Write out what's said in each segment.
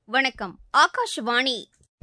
வணக்கம் ஆகாஷவாணி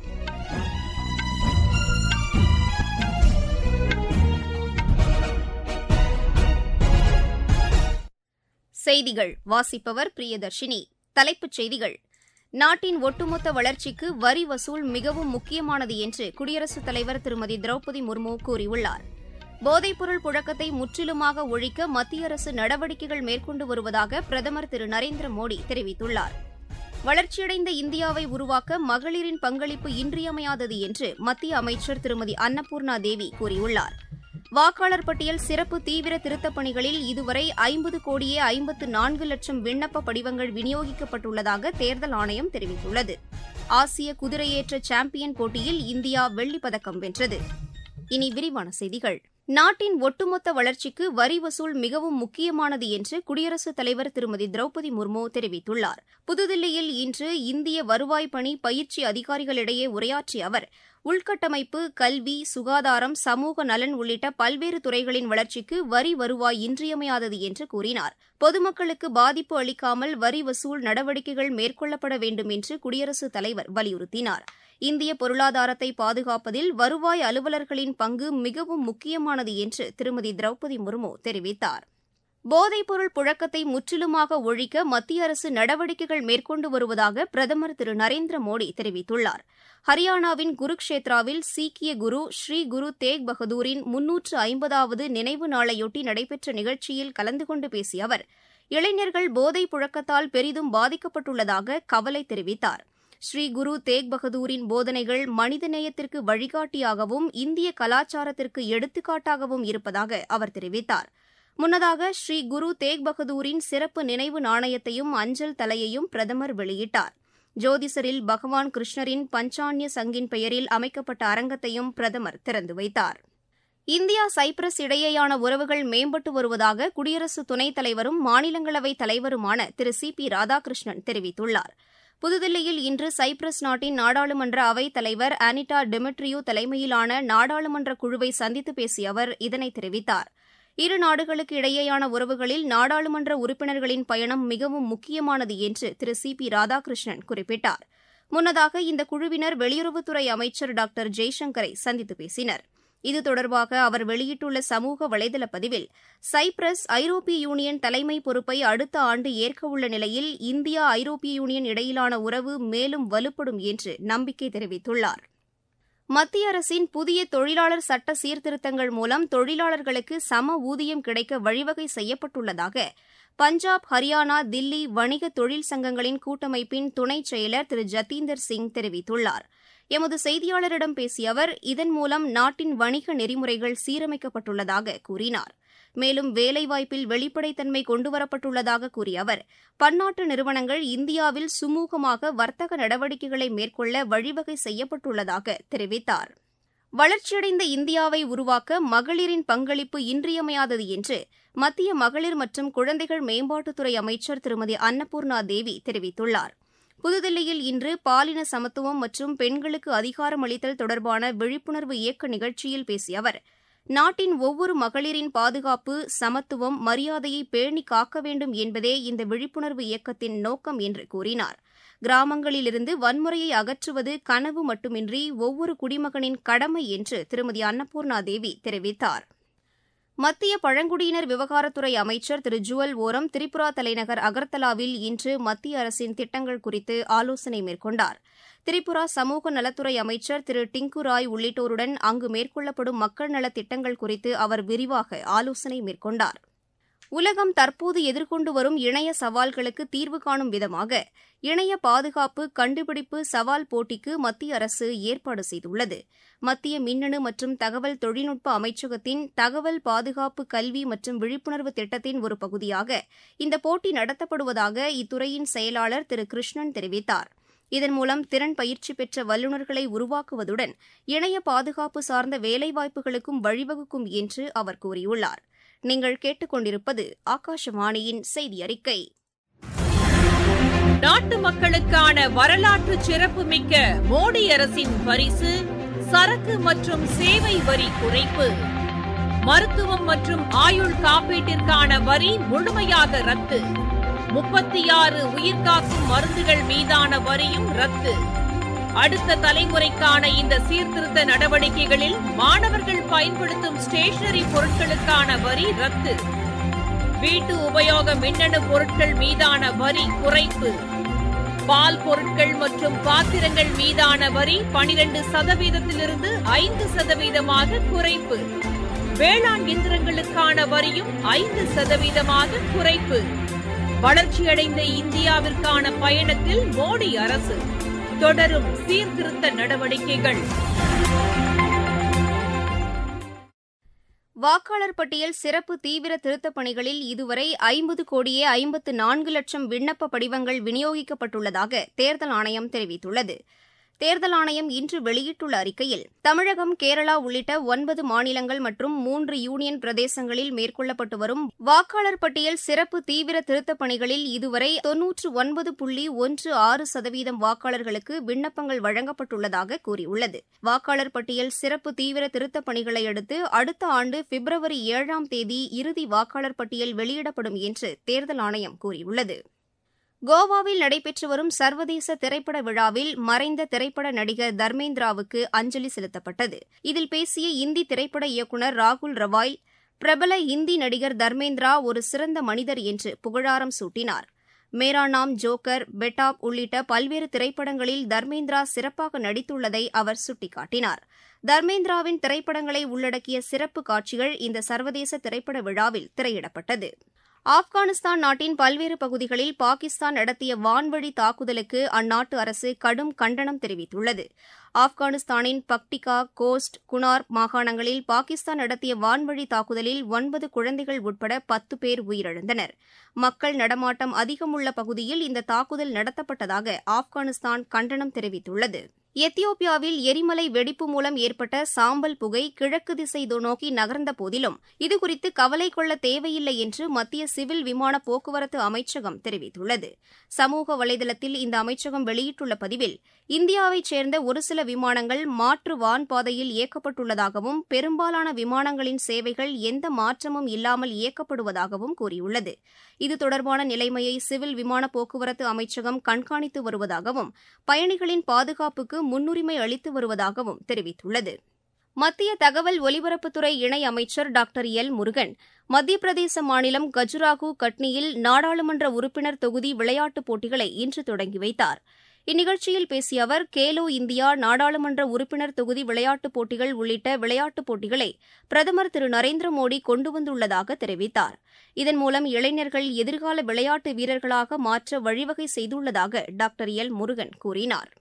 செய்திகள் வாசிப்பவர் பிரியதர்ஷினி தலைப்புச் செய்திகள் நாட்டின் ஒட்டுமொத்த வளர்ச்சிக்கு வரி வசூல் மிகவும் முக்கியமானது என்று குடியரசுத் தலைவர் திருமதி திரௌபதி முர்மு கூறியுள்ளார் போதைப்பொருள் புழக்கத்தை முற்றிலுமாக ஒழிக்க மத்திய அரசு நடவடிக்கைகள் மேற்கொண்டு வருவதாக பிரதமர் திரு நரேந்திர மோடி தெரிவித்துள்ளார் வளர்ச்சியடைந்த இந்தியாவை உருவாக்க மகளிரின் பங்களிப்பு இன்றியமையாதது என்று மத்திய அமைச்சர் திருமதி அன்னபூர்ணா தேவி கூறியுள்ளார் வாக்காளர் பட்டியல் சிறப்பு தீவிர திருத்தப் பணிகளில் இதுவரை ஐம்பது கோடியே ஐம்பத்து நான்கு லட்சம் விண்ணப்ப படிவங்கள் விநியோகிக்கப்பட்டுள்ளதாக தேர்தல் ஆணையம் தெரிவித்துள்ளது ஆசிய குதிரையேற்ற சாம்பியன் போட்டியில் இந்தியா வெள்ளிப் பதக்கம் வென்றது இனி விரிவான செய்திகள் நாட்டின் ஒட்டுமொத்த வளர்ச்சிக்கு வரி வசூல் மிகவும் முக்கியமானது என்று குடியரசுத் தலைவர் திருமதி திரௌபதி முர்மு தெரிவித்துள்ளார் புதுதில்லியில் இன்று இந்திய வருவாய் பணி பயிற்சி அதிகாரிகளிடையே உரையாற்றிய அவர் உள்கட்டமைப்பு கல்வி சுகாதாரம் சமூக நலன் உள்ளிட்ட பல்வேறு துறைகளின் வளர்ச்சிக்கு வரி வருவாய் இன்றியமையாதது என்று கூறினார் பொதுமக்களுக்கு பாதிப்பு அளிக்காமல் வரி வசூல் நடவடிக்கைகள் மேற்கொள்ளப்பட வேண்டும் என்று குடியரசுத் தலைவர் வலியுறுத்தினார் இந்திய பொருளாதாரத்தை பாதுகாப்பதில் வருவாய் அலுவலர்களின் பங்கு மிகவும் முக்கியமானது என்று திருமதி திரௌபதி முர்மு தெரிவித்தார் போதைப்பொருள் புழக்கத்தை முற்றிலுமாக ஒழிக்க மத்திய அரசு நடவடிக்கைகள் மேற்கொண்டு வருவதாக பிரதமர் திரு நரேந்திர மோடி தெரிவித்துள்ளார் ஹரியானாவின் குருக்ஷேத்ராவில் சீக்கிய குரு ஸ்ரீ குரு தேக் பகதூரின் முன்னூற்று ஐம்பதாவது நினைவு நாளையொட்டி நடைபெற்ற நிகழ்ச்சியில் கலந்து கொண்டு பேசிய அவர் இளைஞர்கள் போதைப் புழக்கத்தால் பெரிதும் பாதிக்கப்பட்டுள்ளதாக கவலை தெரிவித்தார் ஸ்ரீ குரு தேக் பகதூரின் போதனைகள் மனிதநேயத்திற்கு வழிகாட்டியாகவும் இந்திய கலாச்சாரத்திற்கு எடுத்துக்காட்டாகவும் இருப்பதாக அவர் தெரிவித்தார் முன்னதாக ஸ்ரீ குரு தேக் பகதூரின் சிறப்பு நினைவு நாணயத்தையும் அஞ்சல் தலையையும் பிரதமர் வெளியிட்டார் ஜோதிசரில் பகவான் கிருஷ்ணரின் பஞ்சான்ய சங்கின் பெயரில் அமைக்கப்பட்ட அரங்கத்தையும் பிரதமர் திறந்து வைத்தார் இந்தியா சைப்ரஸ் இடையேயான உறவுகள் மேம்பட்டு வருவதாக குடியரசு துணைத் தலைவரும் மாநிலங்களவை தலைவருமான திரு சி பி ராதாகிருஷ்ணன் தெரிவித்துள்ளார் புதுதில்லியில் இன்று சைப்ரஸ் நாட்டின் நாடாளுமன்ற அவைத் தலைவர் அனிட்டா டெமெட்ரியோ தலைமையிலான நாடாளுமன்ற குழுவை சந்தித்து பேசிய அவர் இதனை தெரிவித்தார் இரு நாடுகளுக்கு இடையேயான உறவுகளில் நாடாளுமன்ற உறுப்பினர்களின் பயணம் மிகவும் முக்கியமானது என்று திரு சி பி ராதாகிருஷ்ணன் குறிப்பிட்டார் முன்னதாக இந்த குழுவினர் வெளியுறவுத்துறை அமைச்சர் டாக்டர் ஜெய்சங்கரை சந்தித்து பேசினர் இது தொடர்பாக அவர் வெளியிட்டுள்ள சமூக வலைதள பதிவில் சைப்ரஸ் ஐரோப்பிய யூனியன் தலைமை பொறுப்பை அடுத்த ஆண்டு ஏற்கவுள்ள நிலையில் இந்தியா ஐரோப்பிய யூனியன் இடையிலான உறவு மேலும் வலுப்படும் என்று நம்பிக்கை தெரிவித்துள்ளார் மத்திய அரசின் புதிய தொழிலாளர் சட்ட சீர்திருத்தங்கள் மூலம் தொழிலாளர்களுக்கு சம ஊதியம் கிடைக்க வழிவகை செய்யப்பட்டுள்ளதாக பஞ்சாப் ஹரியானா தில்லி வணிக தொழில் சங்கங்களின் கூட்டமைப்பின் துணைச் செயலர் திரு ஜத்தீந்தர் சிங் தெரிவித்துள்ளார் எமது செய்தியாளரிடம் பேசிய அவர் இதன் மூலம் நாட்டின் வணிக நெறிமுறைகள் சீரமைக்கப்பட்டுள்ளதாக கூறினார் மேலும் வேலைவாய்ப்பில் வெளிப்படைத்தன்மை கொண்டுவரப்பட்டுள்ளதாக கூறிய அவர் பன்னாட்டு நிறுவனங்கள் இந்தியாவில் சுமூகமாக வர்த்தக நடவடிக்கைகளை மேற்கொள்ள வழிவகை செய்யப்பட்டுள்ளதாக தெரிவித்தார் வளர்ச்சியடைந்த இந்தியாவை உருவாக்க மகளிரின் பங்களிப்பு இன்றியமையாதது என்று மத்திய மகளிர் மற்றும் குழந்தைகள் மேம்பாட்டுத்துறை அமைச்சர் திருமதி அன்னபூர்ணா தேவி தெரிவித்துள்ளார் புதுதில்லியில் இன்று பாலின சமத்துவம் மற்றும் பெண்களுக்கு அதிகாரம் அளித்தல் தொடர்பான விழிப்புணர்வு இயக்க நிகழ்ச்சியில் பேசிய அவர் நாட்டின் ஒவ்வொரு மகளிரின் பாதுகாப்பு சமத்துவம் மரியாதையை பேணி காக்க வேண்டும் என்பதே இந்த விழிப்புணர்வு இயக்கத்தின் நோக்கம் என்று கூறினார் கிராமங்களிலிருந்து வன்முறையை அகற்றுவது கனவு மட்டுமின்றி ஒவ்வொரு குடிமகனின் கடமை என்று திருமதி அன்னபூர்ணா தேவி தெரிவித்தார் மத்திய பழங்குடியினர் விவகாரத்துறை அமைச்சர் திரு ஜுவல் ஓரம் திரிபுரா தலைநகர் அகர்தலாவில் இன்று மத்திய அரசின் திட்டங்கள் குறித்து ஆலோசனை மேற்கொண்டார் திரிபுரா சமூக நலத்துறை அமைச்சர் திரு டிங்கு ராய் உள்ளிட்டோருடன் அங்கு மேற்கொள்ளப்படும் மக்கள் நலத் திட்டங்கள் குறித்து அவர் விரிவாக ஆலோசனை மேற்கொண்டார் உலகம் தற்போது எதிர்கொண்டு வரும் இணைய சவால்களுக்கு தீர்வு காணும் விதமாக இணைய பாதுகாப்பு கண்டுபிடிப்பு சவால் போட்டிக்கு மத்திய அரசு ஏற்பாடு செய்துள்ளது மத்திய மின்னணு மற்றும் தகவல் தொழில்நுட்ப அமைச்சகத்தின் தகவல் பாதுகாப்பு கல்வி மற்றும் விழிப்புணர்வு திட்டத்தின் ஒரு பகுதியாக இந்த போட்டி நடத்தப்படுவதாக இத்துறையின் செயலாளர் திரு கிருஷ்ணன் தெரிவித்தார் இதன் மூலம் திறன் பயிற்சி பெற்ற வல்லுநர்களை உருவாக்குவதுடன் இணைய பாதுகாப்பு சார்ந்த வேலைவாய்ப்புகளுக்கும் வழிவகுக்கும் என்று அவர் கூறியுள்ளார் நீங்கள் கேட்டுக்கொண்டிருப்பது ஆகாஷவாணியின் செய்தி அறிக்கை நாட்டு மக்களுக்கான வரலாற்று சிறப்புமிக்க மோடி அரசின் பரிசு சரக்கு மற்றும் சேவை வரி குறைப்பு மருத்துவம் மற்றும் ஆயுள் காப்பீட்டிற்கான வரி முழுமையாக ரத்து முப்பத்தி ஆறு உயிர்காக்கும் மருந்துகள் மீதான வரியும் ரத்து அடுத்த தலைமுறைக்கான இந்த சீர்திருத்த நடவடிக்கைகளில் மாணவர்கள் பயன்படுத்தும் ஸ்டேஷனரி பொருட்களுக்கான வரி ரத்து வீட்டு உபயோக மின்னணு பொருட்கள் மீதான வரி குறைப்பு பால் பொருட்கள் மற்றும் பாத்திரங்கள் மீதான வரி பனிரெண்டு சதவீதத்திலிருந்து ஐந்து சதவீதமாக குறைப்பு வேளாண் இயந்திரங்களுக்கான வரியும் ஐந்து சதவீதமாக குறைப்பு வளர்ச்சியடைந்த இந்தியாவிற்கான பயணத்தில் மோடி அரசு தொடரும் சீர்திருத்த நடவடிக்கைகள் வாக்காளர் பட்டியல் சிறப்பு தீவிர திருத்தப் பணிகளில் இதுவரை ஐம்பது கோடியே ஐம்பத்து நான்கு லட்சம் விண்ணப்ப படிவங்கள் விநியோகிக்கப்பட்டுள்ளதாக தேர்தல் ஆணையம் தெரிவித்துள்ளது தேர்தல் ஆணையம் இன்று வெளியிட்டுள்ள அறிக்கையில் தமிழகம் கேரளா உள்ளிட்ட ஒன்பது மாநிலங்கள் மற்றும் மூன்று யூனியன் பிரதேசங்களில் மேற்கொள்ளப்பட்டு வரும் வாக்காளர் பட்டியல் சிறப்பு தீவிர திருத்தப் பணிகளில் இதுவரை தொன்னூற்று ஒன்பது புள்ளி ஒன்று ஆறு சதவீதம் வாக்காளர்களுக்கு விண்ணப்பங்கள் வழங்கப்பட்டுள்ளதாக கூறியுள்ளது வாக்காளர் பட்டியல் சிறப்பு தீவிர திருத்தப் பணிகளை அடுத்து அடுத்த ஆண்டு பிப்ரவரி ஏழாம் தேதி இறுதி வாக்காளர் பட்டியல் வெளியிடப்படும் என்று தேர்தல் ஆணையம் கூறியுள்ளது கோவாவில் நடைபெற்று வரும் சர்வதேச திரைப்பட விழாவில் மறைந்த திரைப்பட நடிகர் தர்மேந்திராவுக்கு அஞ்சலி செலுத்தப்பட்டது இதில் பேசிய இந்தி திரைப்பட இயக்குநர் ராகுல் ரவாய் பிரபல இந்தி நடிகர் தர்மேந்திரா ஒரு சிறந்த மனிதர் என்று புகழாரம் சூட்டினார் மேரா நாம் ஜோக்கர் பெட்டாப் உள்ளிட்ட பல்வேறு திரைப்படங்களில் தர்மேந்திரா சிறப்பாக நடித்துள்ளதை அவர் சுட்டிக்காட்டினார் தர்மேந்திராவின் திரைப்படங்களை உள்ளடக்கிய சிறப்பு காட்சிகள் இந்த சர்வதேச திரைப்பட விழாவில் திரையிடப்பட்டது ஆப்கானிஸ்தான் நாட்டின் பல்வேறு பகுதிகளில் பாகிஸ்தான் நடத்திய வான்வழி தாக்குதலுக்கு அந்நாட்டு அரசு கடும் கண்டனம் தெரிவித்துள்ளது ஆப்கானிஸ்தானின் பக்டிகா கோஸ்ட் குனார் மாகாணங்களில் பாகிஸ்தான் நடத்திய வான்வழி தாக்குதலில் ஒன்பது குழந்தைகள் உட்பட பத்து பேர் உயிரிழந்தனர் மக்கள் நடமாட்டம் அதிகம் உள்ள பகுதியில் இந்த தாக்குதல் நடத்தப்பட்டதாக ஆப்கானிஸ்தான் கண்டனம் தெரிவித்துள்ளது எத்தியோப்பியாவில் எரிமலை வெடிப்பு மூலம் ஏற்பட்ட சாம்பல் புகை கிழக்கு திசை நோக்கி நகர்ந்த போதிலும் இதுகுறித்து கவலை கொள்ள தேவையில்லை என்று மத்திய சிவில் விமான போக்குவரத்து அமைச்சகம் தெரிவித்துள்ளது சமூக வலைதளத்தில் இந்த அமைச்சகம் வெளியிட்டுள்ள பதிவில் இந்தியாவைச் சேர்ந்த ஒரு சில விமானங்கள் மாற்று வான் பாதையில் இயக்கப்பட்டுள்ளதாகவும் பெரும்பாலான விமானங்களின் சேவைகள் எந்த மாற்றமும் இல்லாமல் இயக்கப்படுவதாகவும் கூறியுள்ளது இது தொடர்பான நிலைமையை சிவில் விமான போக்குவரத்து அமைச்சகம் கண்காணித்து வருவதாகவும் பயணிகளின் பாதுகாப்புக்கு முன்னுரிமை அளித்து வருவதாகவும் தெரிவித்துள்ளது மத்திய தகவல் ஒலிபரப்புத்துறை இணை அமைச்சர் டாக்டர் எல் முருகன் மத்திய பிரதேச மாநிலம் கஜுராகு கட்னியில் நாடாளுமன்ற உறுப்பினர் தொகுதி விளையாட்டுப் போட்டிகளை இன்று தொடங்கி வைத்தார் இந்நிகழ்ச்சியில் பேசிய அவர் கேலோ இந்தியா நாடாளுமன்ற உறுப்பினர் தொகுதி விளையாட்டுப் போட்டிகள் உள்ளிட்ட விளையாட்டுப் போட்டிகளை பிரதமர் திரு நரேந்திர மோடி கொண்டு வந்துள்ளதாக தெரிவித்தார் இதன் மூலம் இளைஞர்கள் எதிர்கால விளையாட்டு வீரர்களாக மாற்ற வழிவகை செய்துள்ளதாக டாக்டர் எல் முருகன் கூறினார்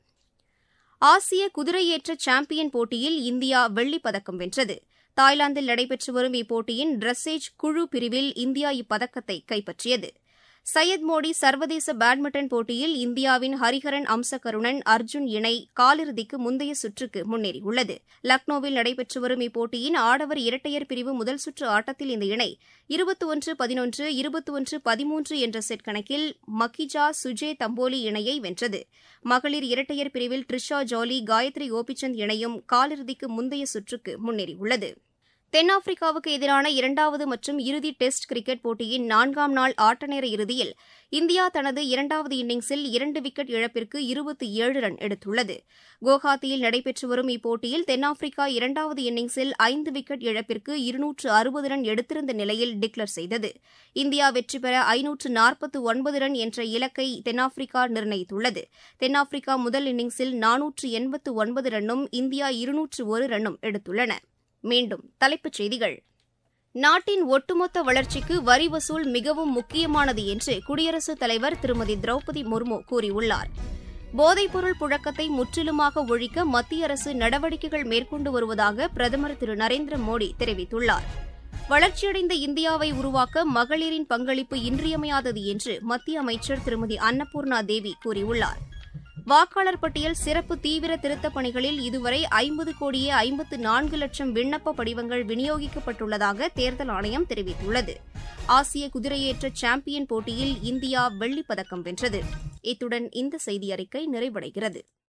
ஆசிய குதிரையேற்ற சாம்பியன் போட்டியில் இந்தியா வெள்ளிப் பதக்கம் வென்றது தாய்லாந்தில் நடைபெற்று வரும் இப்போட்டியின் டிரெஸ்ஸேஜ் குழு பிரிவில் இந்தியா இப்பதக்கத்தை கைப்பற்றியது சையத் மோடி சர்வதேச பேட்மிண்டன் போட்டியில் இந்தியாவின் ஹரிஹரன் அம்சகருணன் அர்ஜுன் இணை காலிறுதிக்கு முந்தைய சுற்றுக்கு முன்னேறியுள்ளது லக்னோவில் நடைபெற்று வரும் இப்போட்டியின் ஆடவர் இரட்டையர் பிரிவு முதல் சுற்று ஆட்டத்தில் இந்த இணை இருபத்தி ஒன்று பதினொன்று இருபத்தி ஒன்று பதிமூன்று என்ற செட் கணக்கில் மக்கிஜா சுஜே தம்போலி இணையை வென்றது மகளிர் இரட்டையர் பிரிவில் ட்ரிஷா ஜாலி காயத்ரி கோபிச்சந்த் இணையும் காலிறுதிக்கு முந்தைய சுற்றுக்கு முன்னேறியுள்ளது தென்னாப்பிரிக்காவுக்கு எதிரான இரண்டாவது மற்றும் இறுதி டெஸ்ட் கிரிக்கெட் போட்டியின் நான்காம் நாள் ஆட்டநேர இறுதியில் இந்தியா தனது இரண்டாவது இன்னிங்ஸில் இரண்டு விக்கெட் இழப்பிற்கு இருபத்தி ஏழு ரன் எடுத்துள்ளது குவஹாத்தியில் நடைபெற்று வரும் இப்போட்டியில் தென்னாப்பிரிக்கா இரண்டாவது இன்னிங்ஸில் ஐந்து விக்கெட் இழப்பிற்கு இருநூற்று அறுபது ரன் எடுத்திருந்த நிலையில் டிக்ளேர் செய்தது இந்தியா வெற்றி பெற ஐநூற்று நாற்பத்து ஒன்பது ரன் என்ற இலக்கை தென்னாப்பிரிக்கா நிர்ணயித்துள்ளது தென்னாப்பிரிக்கா முதல் இன்னிங்ஸில் நானூற்று எண்பத்து ஒன்பது ரன்னும் இந்தியா இருநூற்று ஒரு ரன்னும் எடுத்துள்ளன மீண்டும் தலைப்புச் செய்திகள் நாட்டின் ஒட்டுமொத்த வளர்ச்சிக்கு வரி வசூல் மிகவும் முக்கியமானது என்று குடியரசுத் தலைவர் திருமதி திரௌபதி முர்மு கூறியுள்ளார் போதைப்பொருள் புழக்கத்தை முற்றிலுமாக ஒழிக்க மத்திய அரசு நடவடிக்கைகள் மேற்கொண்டு வருவதாக பிரதமர் திரு நரேந்திர மோடி தெரிவித்துள்ளார் வளர்ச்சியடைந்த இந்தியாவை உருவாக்க மகளிரின் பங்களிப்பு இன்றியமையாதது என்று மத்திய அமைச்சர் திருமதி அன்னபூர்ணா தேவி கூறியுள்ளார் வாக்காளர் பட்டியல் சிறப்பு தீவிர திருத்தப் பணிகளில் இதுவரை ஐம்பது கோடியே ஐம்பத்து நான்கு லட்சம் விண்ணப்ப படிவங்கள் விநியோகிக்கப்பட்டுள்ளதாக தேர்தல் ஆணையம் தெரிவித்துள்ளது ஆசிய குதிரையேற்ற சாம்பியன் போட்டியில் இந்தியா வெள்ளிப் பதக்கம் வென்றது இத்துடன் இந்த செய்தி அறிக்கை நிறைவடைகிறது